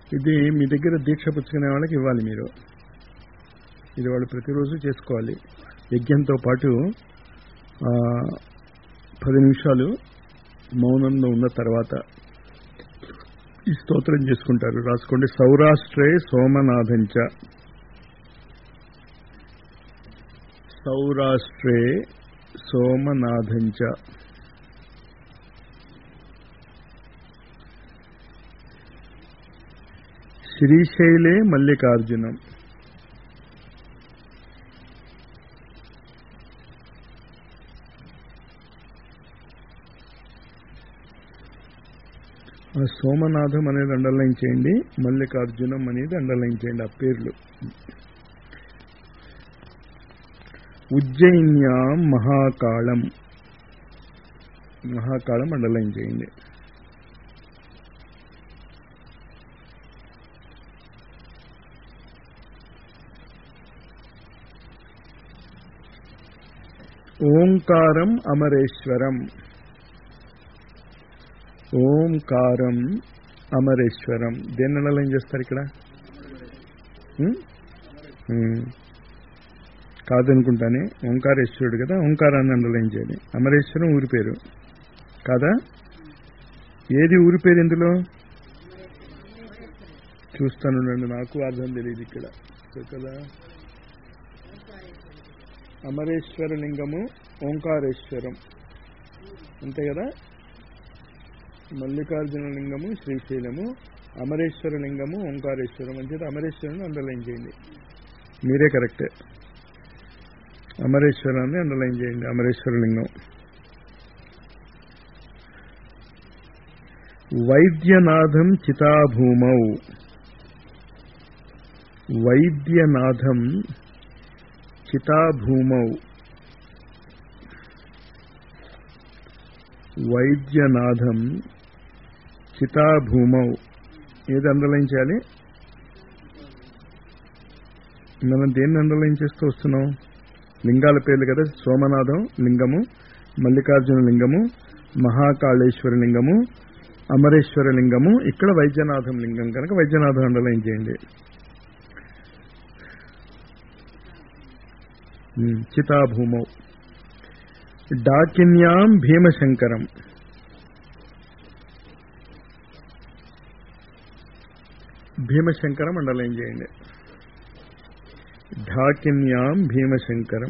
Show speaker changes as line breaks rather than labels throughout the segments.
ఇది మీ దగ్గర దీక్ష పుచ్చుకునే వాళ్ళకి ఇవ్వాలి మీరు ఇది వాళ్ళు ప్రతిరోజు చేసుకోవాలి యజ్ఞంతో పాటు ఆ, పది నిమిషాలు మౌనంలో ఉన్న తర్వాత ఈ స్తోత్రం చేసుకుంటారు రాసుకోండి సౌరాష్ట్రే సోమనాథంచ సౌరాష్ట్రే సోమనాథంచ శ్రీశైలే మల్లికార్జునం ఆ సోమనాథం అనేది అండర్లైన్ చేయండి మల్లికార్జునం అనేది అండర్లైన్ చేయండి ఆ పేర్లు ఉజ్జయిన్యాం మహాకాళం మహాకాళం అండర్లైన్ చేయండి ఓంకారం అమరేశ్వరం ఓంకారం అమరేశ్వరం దేన్ని అండర్లైన్ చేస్తారు ఇక్కడ ఉం? ఉం. కాదనుకుంటానే ఓంకారేశ్వరుడు కదా ఓంకారాన్ని అండర్లైన్ చేయాలి అమరేశ్వరం ఊరి పేరు కాదా ఏది ఊరి పేరు ఇందులో చూస్తాను నాకు అర్థం తెలియదు ఇక్కడ కదా అమరేశ్వర లింగము ఓంకారేశ్వరం అంతే కదా మల్లికార్జున లింగము శ్రీశైలము అమరేశ్వర లింగము ఓంకారేశ్వరం అని చెప్పి అమరేశ్వరుని అండర్లైన్ చేయండి మీరే కరెక్టే అమరేశ్వరాన్ని అండర్లైన్ చేయండి అమరేశ్వర లింగం వైద్యనాథం చితాభూమౌ వైద్యనాథం చితాభూమౌ వైద్యనాథం చితాభూమౌ ఏది అండర్లైన్ చేయాలి మనం దేన్ని అండర్లైన్ చేస్తూ వస్తున్నాం లింగాల పేర్లు కదా సోమనాథం లింగము మల్లికార్జున లింగము మహాకాళేశ్వర లింగము అమరేశ్వర లింగము ఇక్కడ వైద్యనాథం లింగం కనుక వైద్యనాథం అండర్లైన్ చేయండి ఉమ్, చితాభూమౌ డాకిన్యాం భీమశంకరం భీమశంకరం అండర్లైన్ చేయండి ఢాకిన్యాం భీమశంకరం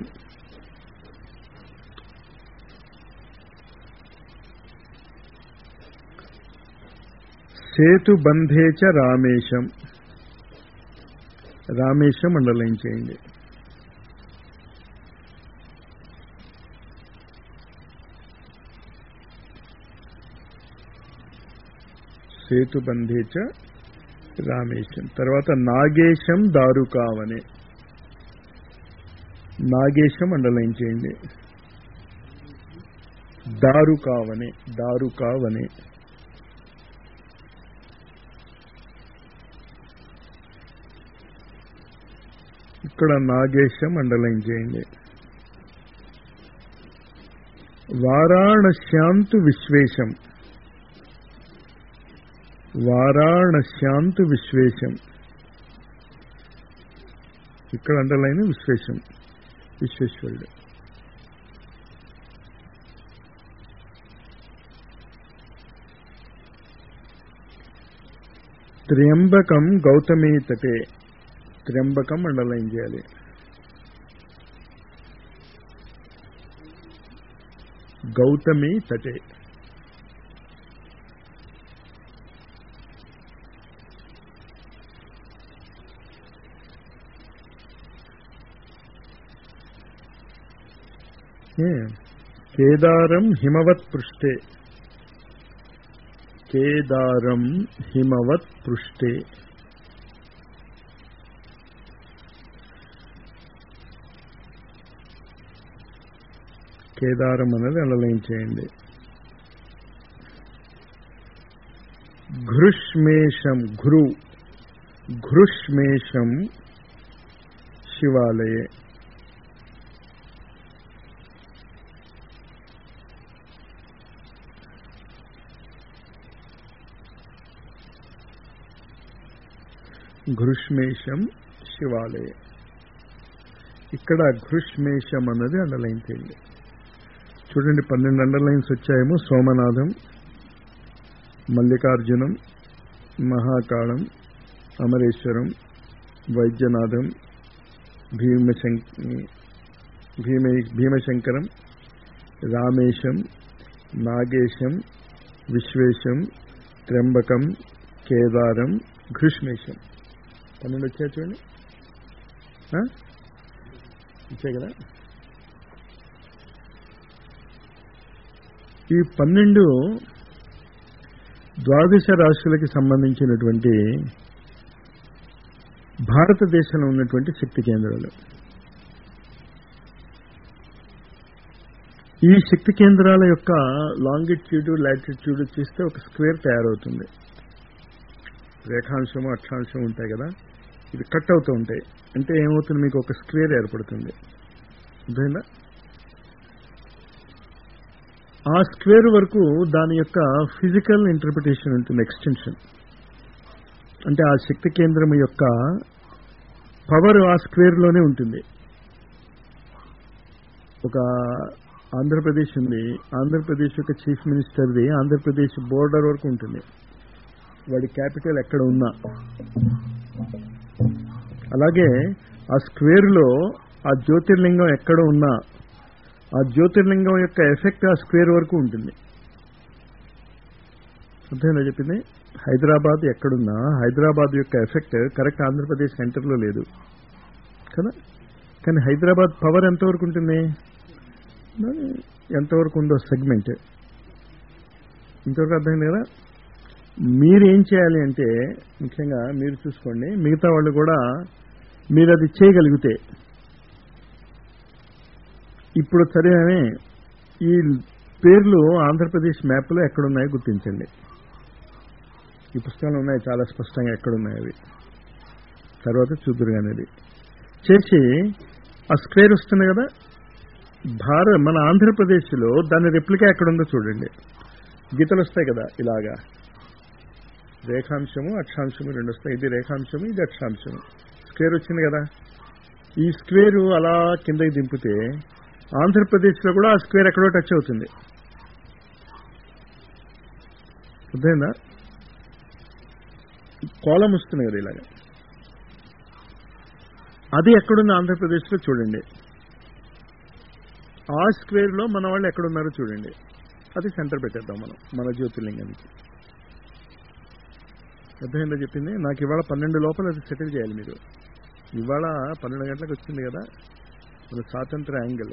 సేతుబంధే చ రామేశం రామేశం అండర్లైన్ చేయండి సేతుబంధే చ రామేశం తర్వాత నాగేశం దారుకావనే నాగేశం అండర్లైన్ చేయండి దారుకావనే దారుకావనే ఇక్కడ నాగేశం అండర్లైన్ చేయండి వారాణశ్యాంతు విశ్వేశం వారాణశ్యాంతు విశ్వేశం ఇక్కడ అండర్లైన్ విశ్వేశం విశ్వేశ్వరుడు త్ర్యంబకం గౌతమీ తటే త్ర్యంబకం అండర్లైన్ చేయాలి గౌతమి తటే ఏ, కేదారం హిమవత్ పృష్ఠే కేదారం హిమవత్ పృష్ఠే కేదారం అనేది అండర్లైన్ చేయండి ఘృష్మేషం ఘృ ఘృష్మేషం శివాలయే ఘృష్మేషం శివాలయ ఇక్కడ ఘృష్మేషం అన్నది అండర్లైన్ చేయండి చూడండి పన్నెండు అండర్లైన్స్ వచ్చాయేమో సోమనాథం మల్లికార్జునం మహాకాళం అమరేశ్వరం వైద్యనాథం భీమశం భీమ భీమశంకరం రామేశం నాగేశం విశ్వేశం త్ర్యంబకం కేదారం ఘృష్మేశం పన్నెండు వచ్చాయి చూడండి ఆ? ఇచ్చే కదా ఈ పన్నెండు ద్వాదశ రాశులకి సంబంధించినటువంటి భారతదేశంలో ఉన్నటువంటి శక్తి కేంద్రాలు ఈ శక్తి కేంద్రాల యొక్క లాంగిట్యూడ్ లాటిట్యూడ్ చూస్తే ఒక స్క్వేర్ తయారవుతుంది రేఖాంశము అక్షాంశం ఉంటాయి కదా ఇది కట్ అవుతూ ఉంటాయి అంటే ఏమవుతుంది మీకు ఒక స్క్వేర్ ఏర్పడుతుంది అర్థమైందా ఆ స్క్వేర్ వరకు దాని యొక్క ఫిజికల్ ఇంటర్ప్రిటేషన్ ఉంటుంది ఎక్స్టెన్షన్ అంటే ఆ శక్తి కేంద్రం యొక్క పవర్ ఆ స్క్వేర్లోనే ఉంటుంది ఒక ఆంధ్రప్రదేశ్ ఉంది ఆంధ్రప్రదేశ్ యొక్క చీఫ్ మినిస్టర్ది ఆంధ్రప్రదేశ్ బోర్డర్ వరకు ఉంటుంది వాడి క్యాపిటల్ ఎక్కడ ఉన్నా అలాగే ఆ స్క్వేర్లో ఆ జ్యోతిర్లింగం ఎక్కడ ఉన్నా ఆ జ్యోతిర్లింగం యొక్క ఎఫెక్ట్ ఆ స్క్వేర్ వరకు ఉంటుంది అర్థమైందా చెప్పింది హైదరాబాద్ ఎక్కడున్నా హైదరాబాద్ యొక్క ఎఫెక్ట్ కరెక్ట్ ఆంధ్రప్రదేశ్ సెంటర్లో లేదు కదా కానీ హైదరాబాద్ పవర్ ఎంతవరకు ఉంటుంది మరి ఎంతవరకు ఉందో సెగ్మెంట్ ఇంతవరకు అర్థమైంది కదా మీరు ఏం చేయాలి అంటే ముఖ్యంగా మీరు చూసుకోండి మిగతా వాళ్ళు కూడా మీరు అది చేయగలిగితే ఇప్పుడు సరేనే ఈ పేర్లు ఆంధ్రప్రదేశ్ మ్యాప్లో ఎక్కడున్నాయో గుర్తించండి ఈ పుస్తకాలు ఉన్నాయి చాలా స్పష్టంగా ఎక్కడున్నాయి అవి తర్వాత చూద్దరు కానీ అది చేసి ఆ స్క్వేర్ వస్తుంది కదా భారత మన ఆంధ్రప్రదేశ్లో దాని రెప్లికా ఎక్కడుందో చూడండి గీతలు వస్తాయి కదా ఇలాగా రేఖాంశము అక్షాంశము రెండు వస్తాయి ఇది రేఖాంశము ఇది అక్షాంశము స్క్వేర్ వచ్చింది కదా ఈ స్క్వేరు అలా కిందకి దింపితే ఆంధ్రప్రదేశ్లో కూడా ఆ స్క్వేర్ ఎక్కడో టచ్ అవుతుంది అర్థమైందా కోలం వస్తుంది కదా ఇలాగా అది ఎక్కడుంది ఆంధ్రప్రదేశ్లో చూడండి ఆ స్క్వేర్లో మన వాళ్ళు ఎక్కడున్నారో చూడండి అది సెంటర్ పెట్టేద్దాం మనం మన జ్యోతిర్లింగానికి అర్థమైందో చెప్పింది నాకు ఇవాళ పన్నెండు లోపల అది సెటిల్ చేయాలి మీరు ఇవాళ పన్నెండు గంటలకు వచ్చింది కదా మన స్వాతంత్ర యాంగిల్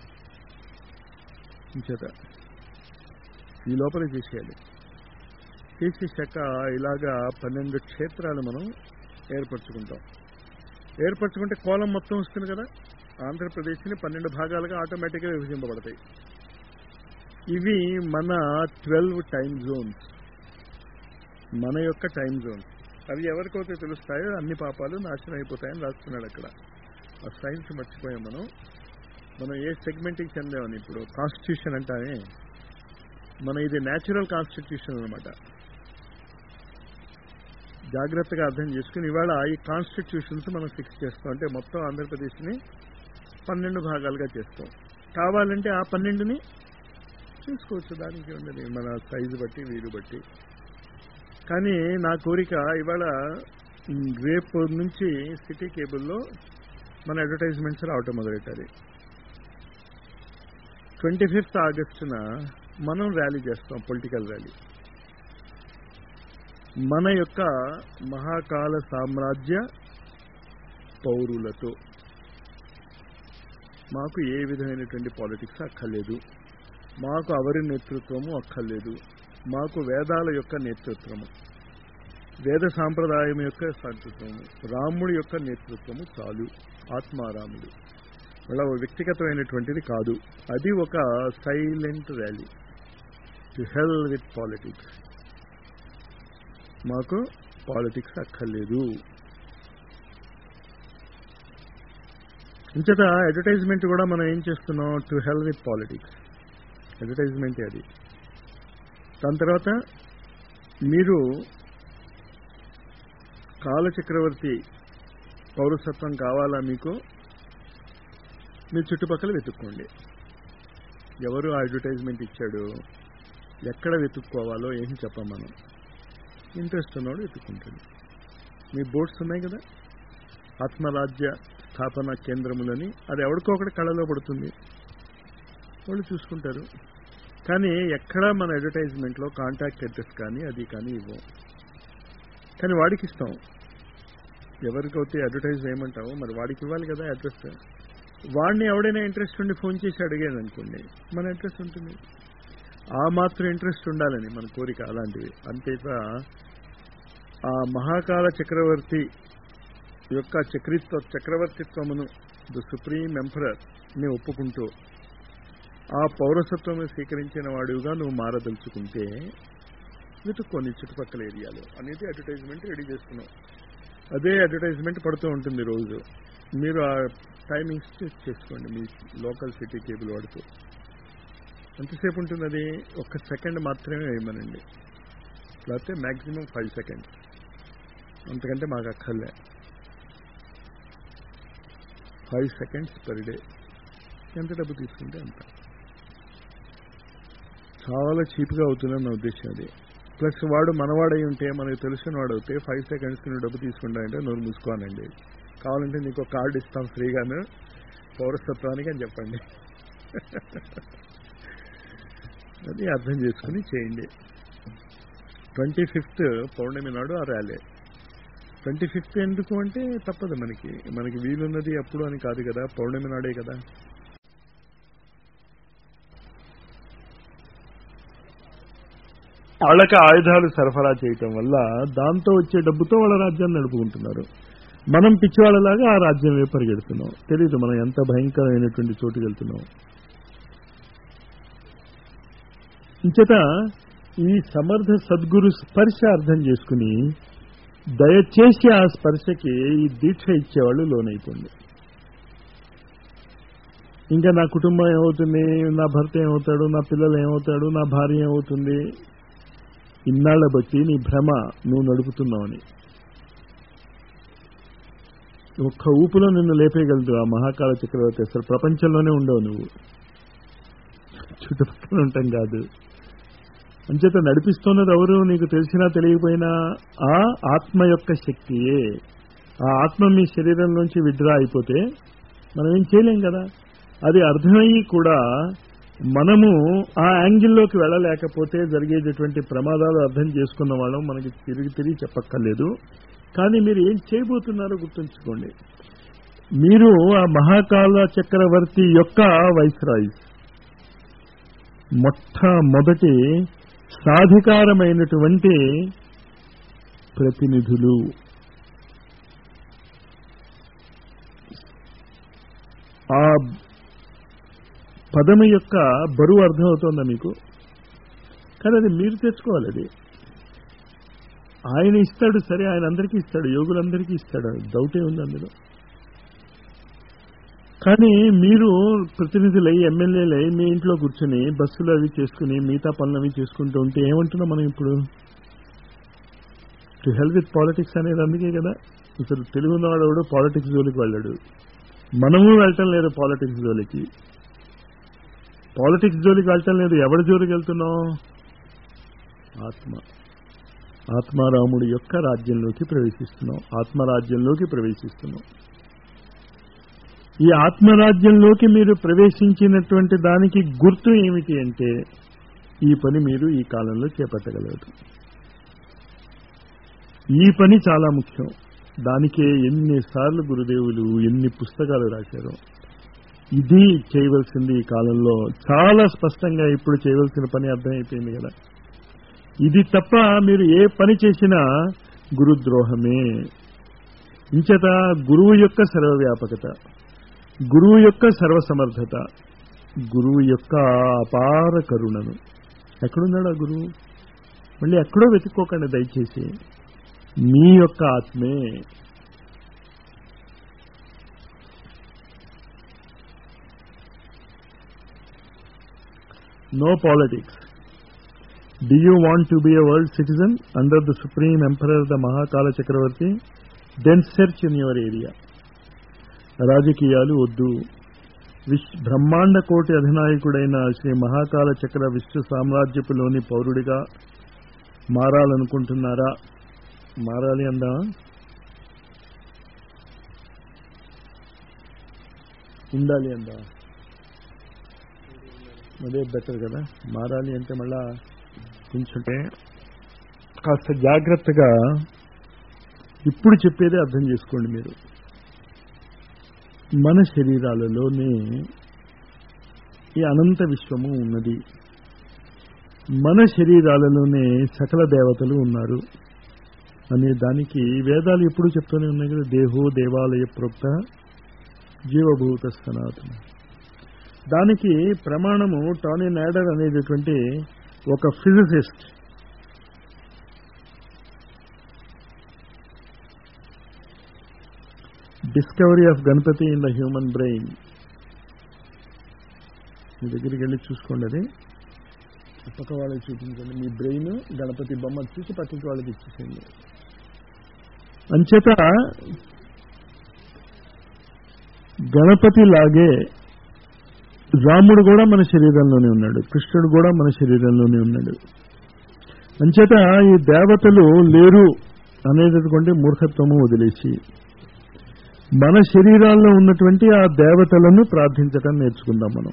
చేత ఈ లోపల చేసేయాలి చేసేసాక ఇలాగా పన్నెండు క్షేత్రాలు మనం ఏర్పరచుకుంటాం ఏర్పరచుకుంటే కోలం మొత్తం వస్తుంది కదా ఆంధ్రప్రదేశ్ని పన్నెండు భాగాలుగా ఆటోమేటిక్గా విభజింపబడతాయి ఇవి మన ట్వెల్వ్ టైం జోన్స్ మన యొక్క టైం జోన్స్ అవి ఎవరికైతే తెలుస్తాయో అన్ని పాపాలు నాశనం అయిపోతాయని రాస్తున్నాడు అక్కడ ఆ సైన్స్ మర్చిపోయాం మనం మనం ఏ సెగ్మెంట్కి చెందామని ఇప్పుడు కాన్స్టిట్యూషన్ అంటానే మన ఇది న్యాచురల్ కాన్స్టిట్యూషన్ అనమాట జాగ్రత్తగా అర్థం చేసుకుని ఇవాళ ఈ కాన్స్టిట్యూషన్స్ మనం ఫిక్స్ చేస్తాం అంటే మొత్తం ఆంధ్రప్రదేశ్ని పన్నెండు భాగాలుగా చేస్తాం కావాలంటే ఆ పన్నెండుని చూసుకోవచ్చు దానికి ఉండదు మన సైజు బట్టి వీలు బట్టి కానీ నా కోరిక ఇవాళ ఉమ్, రేపు నుంచి సిటీ కేబుల్లో మన అడ్వర్టైజ్మెంట్స్ రావటం మొదలెట్టాలి ట్వంటీ ఫిఫ్త్ ఆగస్టున మనం ర్యాలీ చేస్తాం పొలిటికల్ ర్యాలీ మన యొక్క మహాకాల సామ్రాజ్య పౌరులతో మాకు ఏ విధమైనటువంటి పాలిటిక్స్ అక్కర్లేదు మాకు అవరి నేతృత్వము అక్కర్లేదు మాకు వేదాల యొక్క నేతృత్వము వేద సాంప్రదాయం యొక్క నేతృత్వము రాముడి యొక్క నేతృత్వము చాలు ఆత్మారాముడు అలా ఓ వ్యక్తిగతమైనటువంటిది కాదు అది ఒక silent rally to hell with politics మాకు పాలిటిక్స్ అక్కర్లేదు ఇంచట అడ్వర్టైజ్మెంట్ కూడా మనం ఏం చేస్తున్నాం టు హెల్ విత్ పాలిటిక్స్ అడ్వర్టైజ్మెంటే అది దాని తర్వాత మీరు కాలచక్రవర్తి పౌరసత్వం కావాలా మీకు మీ చుట్టుపక్కల వెతుక్కోండి ఎవరు అడ్వర్టైజ్మెంట్ ఇచ్చాడు ఎక్కడ వెతుక్కోవాలో ఏం చెప్పం మనం ఇంట్రెస్ట్ ఉన్నవాడు వెతుక్కుంటాడు మీ బోర్డ్స్ ఉన్నాయి కదా ఆత్మరాజ్య స్థాపన కేంద్రములని అది ఎవరికో ఒకటి కళలో పడుతుంది వాళ్ళు చూసుకుంటారు కానీ ఎక్కడా మన అడ్వర్టైజ్మెంట్లో కాంటాక్ట్ అడ్రస్ కానీ అది కానీ ఇవ్వం కానీ వాడికి ఇస్తాం ఎవరికైతే అడ్వర్టైజ్ చేయమంటావో మరి వాడికి ఇవ్వాలి కదా అడ్రస్ వాడిని ఎవడైనా ఇంట్రెస్ట్ ఉండి ఫోన్ చేసి అడిగాడు అనుకోండి మన ఇంట్రెస్ట్ ఉంటుంది ఆ మాత్రం ఇంట్రెస్ట్ ఉండాలని మన కోరిక అలాంటివి అంతేత ఆ మహాకాల చక్రవర్తి యొక్క చక్రిత్వ చక్రవర్తిత్వమును ద సుప్రీం ఎంపరర్ ని ఒప్పుకుంటూ ఆ పౌరసత్వము స్వీకరించిన వాడిగా నువ్వు మారదలుచుకుంటే వెతుక్కోండి చుట్టుపక్కల ఏరియాలో అనేది అడ్వర్టైజ్మెంట్ రెడీ చేసుకున్నావు అదే అడ్వర్టైజ్మెంట్ పడుతూ ఉంటుంది రోజు మీరు ఆ టైమింగ్స్ చెక్ చేసుకోండి మీ లోకల్ సిటీ కేబుల్ వాడుతూ ఎంతసేపు ఉంటుంది అది ఒక్క సెకండ్ మాత్రమే వేయమనండి లేకపోతే మ్యాక్సిమం ఫైవ్ సెకండ్స్ అంతకంటే మాకు అక్కర్లే ఫైవ్ సెకండ్స్ పర్ డే ఎంత డబ్బు తీసుకుంటే అంత చాలా చీప్గా అవుతుందని నా ఉద్దేశం అది ప్లస్ వాడు మనవాడై ఉంటే మనకు తెలిసిన వాడు అయితే ఫైవ్ సెకండ్స్కి నువ్వు డబ్బు తీసుకుంటానంటే నోరు మూసుకోనండి కావాలంటే నీకు కార్డు ఇస్తాం ఫ్రీగాను పౌరసత్వానికి అని చెప్పండి అది అర్థం చేసుకుని చేయండి ట్వంటీ ఫిఫ్త్ పౌర్ణమి నాడు ఆ ర్యాలీ ట్వంటీ ఫిఫ్త్ ఎందుకు అంటే తప్పదు మనకి మనకి వీలున్నది అప్పుడు అని కాదు కదా పౌర్ణమి నాడే కదా వాళ్ళకి ఆయుధాలు సరఫరా చేయటం వల్ల దాంతో వచ్చే డబ్బుతో వాళ్ళ రాజ్యాన్ని నడుపుకుంటున్నారు మనం పిచ్చివాళ్ళలాగా ఆ రాజ్యం వైపు పరిగెడుతున్నాం తెలియదు మనం ఎంత భయంకరమైనటువంటి చోటుకి వెళ్తున్నాం ఇంచేత ఈ సమర్థ సద్గురు స్పర్శ అర్థం చేసుకుని దయచేసి ఆ స్పర్శకి ఈ దీక్ష ఇచ్చేవాళ్ళు లోనైపోండి ఇంకా నా కుటుంబం ఏమవుతుంది నా భర్త ఏమవుతాడు నా పిల్లలు ఏమవుతాడు నా భార్య ఏమవుతుంది ఇన్నాళ్ల బట్టి నీ భ్రమ నువ్వు నడుపుతున్నావని ఒక్క ఊపులో నిన్ను లేపేయగలదు ఆ మహాకాల చక్రవర్తి అసలు ప్రపంచంలోనే ఉండవు నువ్వు చుట్టుపక్కల ఉంటాం కాదు అంచేత నడిపిస్తున్నది ఎవరు నీకు తెలిసినా తెలియకపోయినా ఆ ఆత్మ యొక్క శక్తియే ఆ ఆత్మ మీ శరీరం నుంచి విడ్రా అయిపోతే మనం ఏం చేయలేం కదా అది అర్థమయ్యి కూడా మనము ఆ యాంగిల్లోకి వెళ్ళలేకపోతే జరిగేటటువంటి ప్రమాదాలు అర్థం చేసుకున్న వాళ్ళం మనకి తిరిగి తిరిగి చెప్పక్కర్లేదు కానీ మీరు ఏం చేయబోతున్నారో గుర్తుంచుకోండి మీరు ఆ మహాకాల చక్రవర్తి యొక్క వైస్రాయిస్ మొట్టమొదటి సాధికారమైనటువంటి ప్రతినిధులు ఆ పదము యొక్క బరువు అర్థమవుతోందా మీకు కానీ అది మీరు తెచ్చుకోవాలి అది ఆయన ఇస్తాడు సరే ఆయన అందరికీ ఇస్తాడు యోగులందరికీ ఇస్తాడు డౌటే ఉంది అందులో కానీ మీరు ప్రతినిధులై ఎమ్మెల్యేలై మీ ఇంట్లో కూర్చొని బస్సులు అవి చేసుకుని మిగతా పనులు అవి చేసుకుంటూ ఉంటే ఏమంటున్నాం మనం ఇప్పుడు టు హెల్ప్ విత్ పాలిటిక్స్ అనేది అందుకే కదా అసలు తెలుగు ఉన్నవాడు పాలిటిక్స్ జోలికి వెళ్ళాడు మనము వెళ్ళటం లేదు పాలిటిక్స్ జోలికి పాలిటిక్స్ జోలికి వెళ్ళటం లేదు ఎవరి జోలికి వెళ్తున్నాం ఆత్మ ఆత్మారాముడి యొక్క రాజ్యంలోకి ప్రవేశిస్తున్నాం ఆత్మరాజ్యంలోకి ప్రవేశిస్తున్నాం ఈ ఆత్మరాజ్యంలోకి మీరు ప్రవేశించినటువంటి దానికి గుర్తు ఏమిటి అంటే ఈ పని మీరు ఈ కాలంలో చేపట్టగలరు ఈ పని చాలా ముఖ్యం దానికే ఎన్నిసార్లు గురుదేవులు ఎన్ని పుస్తకాలు రాశారు ఇది చేయవలసింది ఈ కాలంలో చాలా స్పష్టంగా ఇప్పుడు చేయవలసిన పని అర్థమైపోయింది కదా ఇది తప్ప మీరు ఏ పని చేసినా గురుద్రోహమే ఇంచేత గురువు యొక్క సర్వవ్యాపకత గురువు యొక్క సర్వసమర్థత గురువు యొక్క అపార కరుణను ఎక్కడున్నాడు ఆ గురువు మళ్ళీ ఎక్కడో వెతుక్కోకండి దయచేసి మీ యొక్క ఆత్మే no politics do you want to be a world citizen under the supreme emperor the Mahakala చక్రవర్తి then search in your area రాజకీయాలు వద్దు విశ్ బ్రహ్మాండ కోటి అధినాయకుడైన శ్రీ మహాకాల చక్ర విశ్వ సామ్రాజ్యపులోని పౌరుడిగా మారాలనుకుంటున్నారా మారాలి అందా ఉండాలి అందా అదే బెటర్ కదా మారాలి అంటే మళ్ళా కొంచెం కాస్త జాగ్రత్తగా ఇప్పుడు చెప్పేదే అర్థం చేసుకోండి మీరు మన శరీరాలలోనే ఈ అనంత విశ్వము ఉన్నది మన శరీరాలలోనే సకల దేవతలు ఉన్నారు అనే దానికి వేదాలు ఎప్పుడు చెప్తూనే ఉన్నాయి కదా దేహో దేవాలయ ప్రోక్త జీవభూత సనాతన దానికి ప్రమాణము టానీ నాడర్ అనేటటువంటి ఒక physicist discovery of Ganapati in the human brain మీ దగ్గరికి వెళ్ళి చూసుకోండి అది పక్క వాళ్ళకి చూపించండి మీ బ్రెయిన్ గణపతి బొమ్మ చూసి పక్కకి వాళ్ళకి ఇచ్చేసేయండి అంచేత గణపతి లాగే రాముడు కూడా మన శరీరంలోనే ఉన్నాడు కృష్ణుడు కూడా మన శరీరంలోనే ఉన్నాడు అంచేత ఈ దేవతలు లేరు అనేటటువంటి మూర్ఖత్వము వదిలేసి మన శరీరాల్లో ఉన్నటువంటి ఆ దేవతలను ప్రార్థించటం నేర్చుకుందాం మనం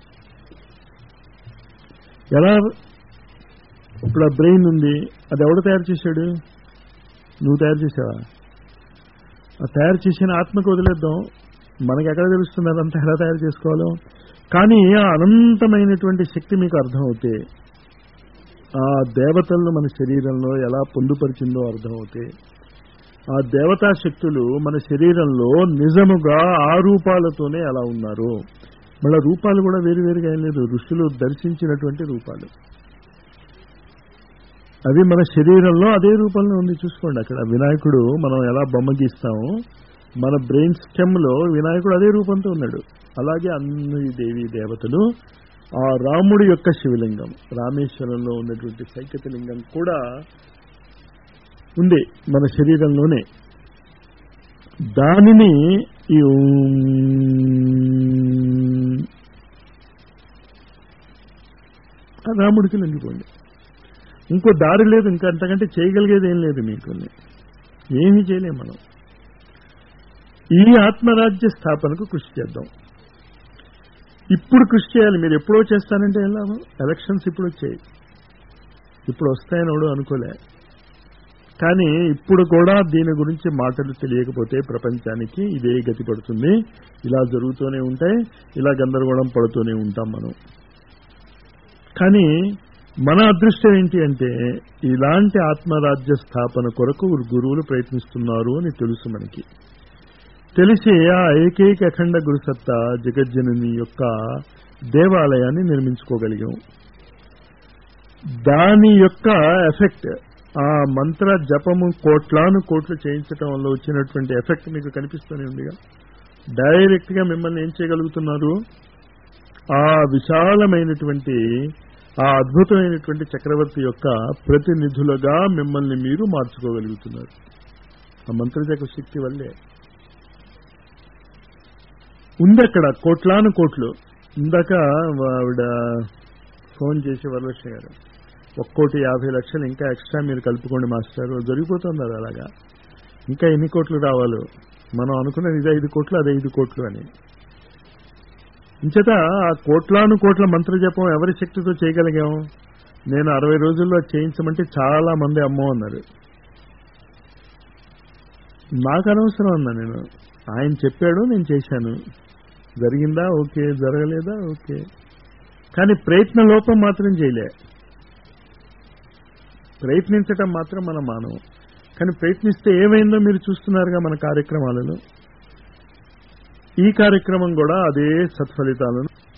ఎలా ఇప్పుడు ఆ బ్రెయిన్ ఉంది అది ఎవడు తయారు చేశాడు నువ్వు తయారు చేసావా ఆ తయారు చేసిన ఆత్మకు వదిలేద్దాం మనకి ఎక్కడ తెలుస్తుంది అదంతా ఎలా తయారు చేసుకోవాలో కానీ ఆ అనంతమైనటువంటి శక్తి మీకు అర్థమవుతే ఆ దేవతలను మన శరీరంలో ఎలా పొందుపరిచిందో అర్థమవుతే ఆ దేవతా శక్తులు మన శరీరంలో నిజముగా ఆ రూపాలతోనే ఎలా ఉన్నారు మళ్ళీ రూపాలు కూడా వేరు వేరుగా ఏం లేదు ఋషులు దర్శించినటువంటి రూపాలు అవి మన శరీరంలో అదే రూపంలో ఉంది చూసుకోండి అక్కడ వినాయకుడు మనం ఎలా బొమ్మ గీస్తామో మన బ్రెయిన్ స్టెమ్ లో వినాయకుడు అదే రూపంతో ఉన్నాడు అలాగే అన్ని దేవి దేవతలు ఆ రాముడి యొక్క శివలింగం రామేశ్వరంలో ఉన్నటువంటి సైకత లింగం కూడా ఉంది మన శరీరంలోనే దానిని ఈ రాముడికి లొంగిపోండి ఇంకో దారి లేదు ఇంకా అంతకంటే చేయగలిగేది ఏం లేదు మీకు ఏమీ చేయలేం మనం ఈ ఆత్మరాజ్య స్థాపనకు కృషి చేద్దాం ఇప్పుడు కృషి చేయాలి మీరు ఎప్పుడో చేస్తానంటే వెళ్ళాము ఎలక్షన్స్ ఇప్పుడు వచ్చాయి ఇప్పుడు వస్తాయని ఎవడో అనుకోలే కానీ ఇప్పుడు కూడా దీని గురించి మాటలు తెలియకపోతే ప్రపంచానికి ఇదే గతి పడుతుంది ఇలా జరుగుతూనే ఉంటాయి ఇలా గందరగోళం పడుతూనే ఉంటాం మనం కానీ మన అదృష్టం ఏంటి అంటే ఇలాంటి ఆత్మరాజ్య స్థాపన కొరకు గురువులు ప్రయత్నిస్తున్నారు అని తెలుసు మనకి తెలిసి ఆ ఏకైక అఖండ గురుసత్తా జగజ్జనని యొక్క దేవాలయాన్ని నిర్మించుకోగలిగాం దాని యొక్క ఎఫెక్ట్ ఆ మంత్ర జపము కోట్లాను కోట్లు చేయించటం వల్ల వచ్చినటువంటి ఎఫెక్ట్ మీకు కనిపిస్తూనే ఉందిగా డైరెక్ట్ గా మిమ్మల్ని ఏం చేయగలుగుతున్నారు ఆ విశాలమైనటువంటి ఆ అద్భుతమైనటువంటి చక్రవర్తి యొక్క ప్రతినిధులుగా మిమ్మల్ని మీరు మార్చుకోగలుగుతున్నారు ఆ మంత్రజప శక్తి వల్లే ఉంది అక్కడ కోట్లాను కోట్లు ఇందాక ఆవిడ ఫోన్ చేసి వరలక్ష్మి గారు ఒక్కోటి యాభై లక్షలు ఇంకా ఎక్స్ట్రా మీరు కలుపుకోండి మాస్టర్ జరిగిపోతుంది అది అలాగా ఇంకా ఎన్ని కోట్లు రావాలో మనం అనుకున్నది ఇది ఐదు కోట్లు అది ఐదు కోట్లు అని ఇంచేత ఆ కోట్లాను కోట్ల మంత్ర జపం ఎవరి శక్తితో చేయగలిగాం నేను అరవై రోజుల్లో చేయించమంటే చాలా మంది అమ్మో అన్నారు నాకు అనవసరం అన్నా నేను ఆయన చెప్పాడు నేను చేశాను జరిగిందా ఓకే జరగలేదా ఓకే కానీ ప్రయత్న లోపం మాత్రం చేయలే ప్రయత్నించటం మాత్రం మన మానవం కానీ ప్రయత్నిస్తే ఏమైందో మీరు చూస్తున్నారుగా మన కార్యక్రమాలలో ఈ కార్యక్రమం కూడా అదే సత్ఫలితాలను